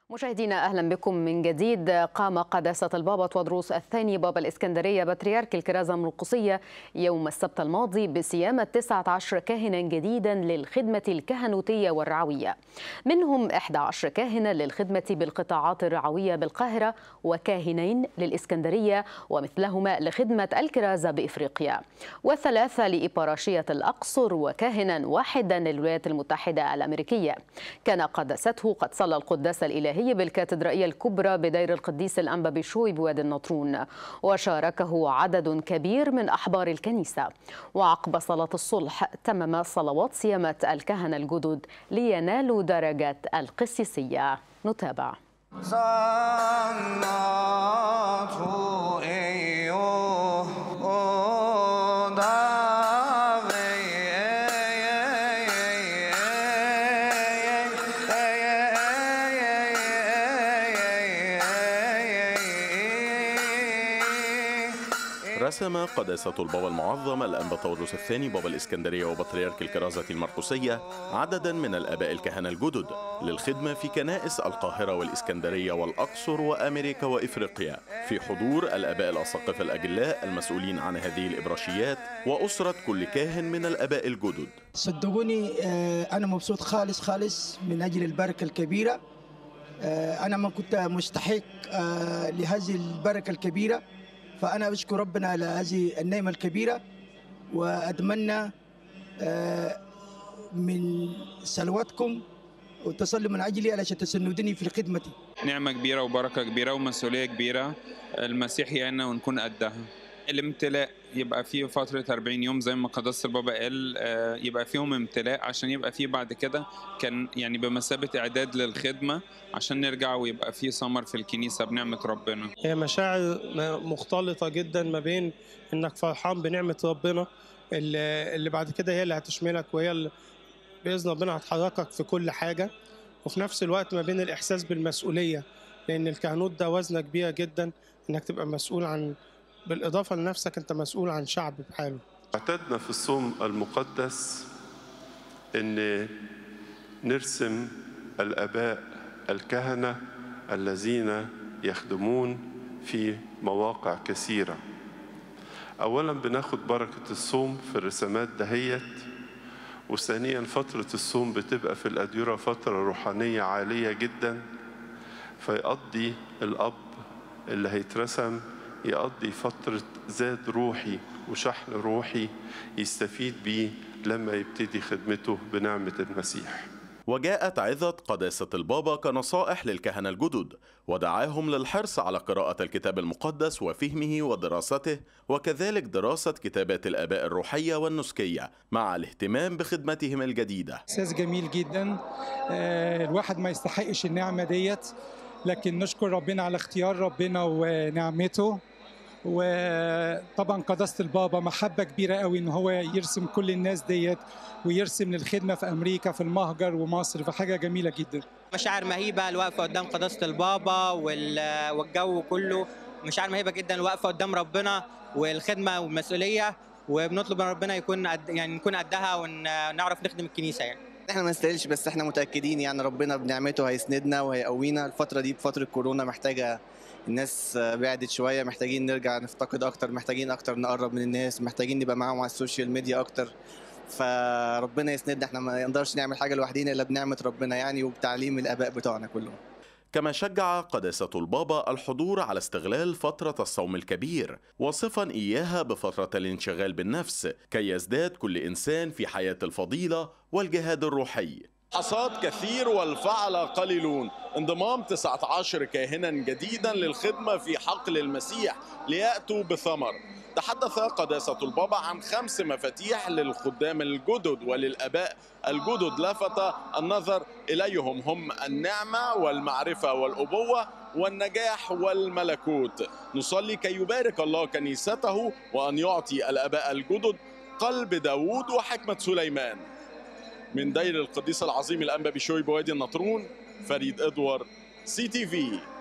مشاهدينا اهلا بكم من جديد قام قداسه البابا تودروس الثاني بابا الاسكندريه بطريرك الكرازه المرقصيه يوم السبت الماضي بصيامه 19 كاهنا جديدا للخدمه الكهنوتيه والرعويه منهم 11 كاهنا للخدمه بالقطاعات الرعويه بالقاهره وكاهنين للاسكندريه ومثلهما لخدمه الكرازه بافريقيا وثلاثه لاباراشيه الاقصر وكاهنا واحدا للولايات المتحده الامريكيه كان قداسته قد صلى القداس الالهي الإلهي بالكاتدرائية الكبرى بدير القديس الأنبا بشوي بوادي النطرون وشاركه عدد كبير من أحبار الكنيسة وعقب صلاة الصلح تمم صلوات صيامة الكهنة الجدد لينالوا درجة القسيسية نتابع رسم قداسة البابا المعظم الأنبا طاولوس الثاني بابا الإسكندرية وبطريرك الكرازة المرقسية عددا من الآباء الكهنة الجدد للخدمة في كنائس القاهرة والإسكندرية والأقصر وأمريكا وإفريقيا في حضور الآباء الأساقفة الأجلاء المسؤولين عن هذه الإبراشيات وأسرة كل كاهن من الآباء الجدد صدقوني أنا مبسوط خالص خالص من أجل البركة الكبيرة أنا ما كنت مستحق لهذه البركة الكبيرة فأنا أشكر ربنا على هذه النعمة الكبيرة وأتمنى من سلواتكم وتصلوا من أجلي علشان تسندني في خدمتي نعمة كبيرة وبركة كبيرة ومسؤولية كبيرة المسيح يعيننا ونكون قدها الامتلاء يبقى فيه فترة 40 يوم زي ما قداسة البابا قال يبقى فيهم امتلاء عشان يبقى فيه بعد كده كان يعني بمثابة إعداد للخدمة عشان نرجع ويبقى فيه ثمر في الكنيسة بنعمة ربنا هي مشاعر مختلطة جدا ما بين إنك فرحان بنعمة ربنا اللي بعد كده هي اللي هتشملك وهي اللي بإذن ربنا هتحركك في كل حاجة وفي نفس الوقت ما بين الإحساس بالمسؤولية لأن الكهنوت ده وزنة كبيرة جدا إنك تبقى مسؤول عن بالإضافة لنفسك أنت مسؤول عن شعب بحاله اعتدنا في الصوم المقدس أن نرسم الآباء الكهنة الذين يخدمون في مواقع كثيرة أولا بناخد بركة الصوم في الرسمات دهيت وثانيا فترة الصوم بتبقى في الأديرة فترة روحانية عالية جدا فيقضي الأب اللي هيترسم يقضي فترة زاد روحي وشحن روحي يستفيد بيه لما يبتدي خدمته بنعمة المسيح وجاءت عظة قداسة البابا كنصائح للكهنة الجدد ودعاهم للحرص على قراءة الكتاب المقدس وفهمه ودراسته وكذلك دراسة كتابات الآباء الروحية والنسكية مع الاهتمام بخدمتهم الجديدة إحساس جميل جدا الواحد ما يستحقش النعمة ديت لكن نشكر ربنا على اختيار ربنا ونعمته وطبعا قداسه البابا محبه كبيره قوي ان هو يرسم كل الناس ديت ويرسم للخدمه في امريكا في المهجر ومصر فحاجه جميله جدا مشاعر مهيبه الوقفه قدام قداسه البابا والجو كله مشاعر مهيبه جدا الوقفه قدام ربنا والخدمه والمسؤوليه وبنطلب من ربنا يكون قد يعني نكون قدها ونعرف نخدم الكنيسه يعني احنا ما نستاهلش بس احنا متاكدين يعني ربنا بنعمته هيسندنا وهيقوينا الفتره دي بفتره كورونا محتاجه الناس بعدت شويه محتاجين نرجع نفتقد اكتر محتاجين اكتر نقرب من الناس محتاجين نبقى معاهم على السوشيال ميديا اكتر فربنا يسندنا احنا ما نقدرش نعمل حاجه لوحدينا الا بنعمه ربنا يعني وبتعليم الاباء بتوعنا كلهم كما شجع قداسة البابا الحضور على استغلال فترة الصوم الكبير وصفا إياها بفترة الانشغال بالنفس كي يزداد كل إنسان في حياة الفضيلة والجهاد الروحي حصاد كثير والفعل قليلون انضمام 19 كاهنا جديدا للخدمة في حقل المسيح ليأتوا بثمر تحدث قداسة البابا عن خمس مفاتيح للخدام الجدد وللأباء الجدد لفت النظر إليهم هم النعمة والمعرفة والأبوة والنجاح والملكوت نصلي كي يبارك الله كنيسته وأن يعطي الأباء الجدد قلب داود وحكمة سليمان من دير القديس العظيم الأنبا بشوي بوادي النطرون فريد إدوار سي تي في